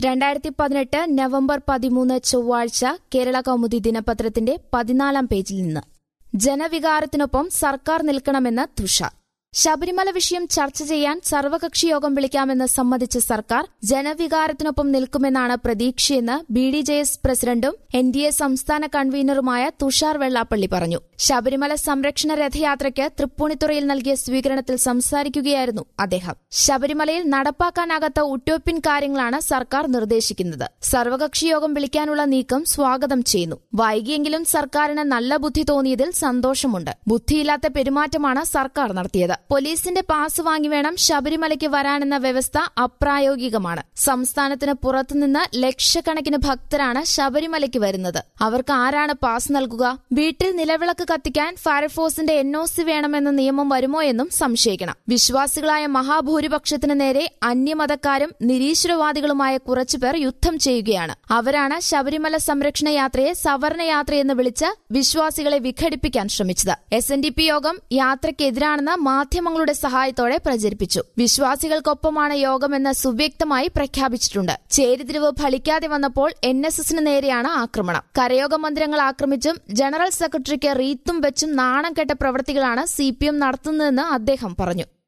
രണ്ടായിരത്തി പതിനെട്ട് നവംബർ പതിമൂന്ന് ചൊവ്വാഴ്ച കേരള കൗമുദി ദിനപത്രത്തിന്റെ പതിനാലാം പേജിൽ നിന്ന് ജനവികാരത്തിനൊപ്പം സർക്കാർ നിൽക്കണമെന്ന് തുഷാർ ശബരിമല വിഷയം ചർച്ച ചെയ്യാൻ സർവകക്ഷി യോഗം വിളിക്കാമെന്ന് സമ്മതിച്ച സർക്കാർ ജനവികാരത്തിനൊപ്പം നിൽക്കുമെന്നാണ് പ്രതീക്ഷയെന്ന് ബി ഡി ജെ എസ് പ്രസിഡന്റും എൻ ഡി എ സംസ്ഥാന കൺവീനറുമായ തുഷാർ വെള്ളാപ്പള്ളി പറഞ്ഞു ശബരിമല സംരക്ഷണ രഥയാത്രയ്ക്ക് തൃപ്പൂണിത്തുറയിൽ നൽകിയ സ്വീകരണത്തിൽ സംസാരിക്കുകയായിരുന്നു അദ്ദേഹം ശബരിമലയിൽ നടപ്പാക്കാനാകാത്ത ഉട്ടോപ്യൻ കാര്യങ്ങളാണ് സർക്കാർ നിർദ്ദേശിക്കുന്നത് സർവകക്ഷി യോഗം വിളിക്കാനുള്ള നീക്കം സ്വാഗതം ചെയ്യുന്നു വൈകിയെങ്കിലും സർക്കാരിന് നല്ല ബുദ്ധി തോന്നിയതിൽ സന്തോഷമുണ്ട് ബുദ്ധിയില്ലാത്ത പെരുമാറ്റമാണ് സർക്കാർ നടത്തിയത് പോലീസിന്റെ പാസ് വാങ്ങി വേണം ശബരിമലയ്ക്ക് വരാനെന്ന വ്യവസ്ഥ അപ്രായോഗികമാണ് സംസ്ഥാനത്തിന് പുറത്തുനിന്ന് ലക്ഷക്കണക്കിന് ഭക്തരാണ് ശബരിമലയ്ക്ക് വരുന്നത് അവർക്ക് ആരാണ് പാസ് നൽകുക വീട്ടിൽ നിലവിളക്ക് കത്തിക്കാൻ ഫയർഫോഴ്സിന്റെ എൻ ഒ സി വേണമെന്ന നിയമം വരുമോ എന്നും സംശയിക്കണം വിശ്വാസികളായ മഹാഭൂരിപക്ഷത്തിന് നേരെ അന്യമതക്കാരും നിരീശ്വരവാദികളുമായ കുറച്ചുപേർ യുദ്ധം ചെയ്യുകയാണ് അവരാണ് ശബരിമല സംരക്ഷണ യാത്രയെ സവർണ യാത്രയെന്ന് വിളിച്ച് വിശ്വാസികളെ വിഘടിപ്പിക്കാൻ ശ്രമിച്ചത് എസ് എൻ ഡി പി യോഗം യാത്രയ്ക്കെതിരാണെന്ന് മാധ്യമങ്ങളുടെ സഹായത്തോടെ പ്രചരിപ്പിച്ചു വിശ്വാസികൾക്കൊപ്പമാണ് യോഗമെന്ന് സുവ്യക്തമായി പ്രഖ്യാപിച്ചിട്ടുണ്ട് ചേരിതിരിവ് ഫലിക്കാതെ വന്നപ്പോൾ എൻ എസ് എസിന് നേരെയാണ് ആക്രമണം കരയോഗ മന്ദിരങ്ങൾ ആക്രമിച്ചും ജനറൽ സെക്രട്ടറിക്ക് റീത്തും വെച്ചും നാണം കെട്ട പ്രവൃത്തികളാണ് സി പി എം നടത്തുന്നതെന്ന് അദ്ദേഹം പറഞ്ഞു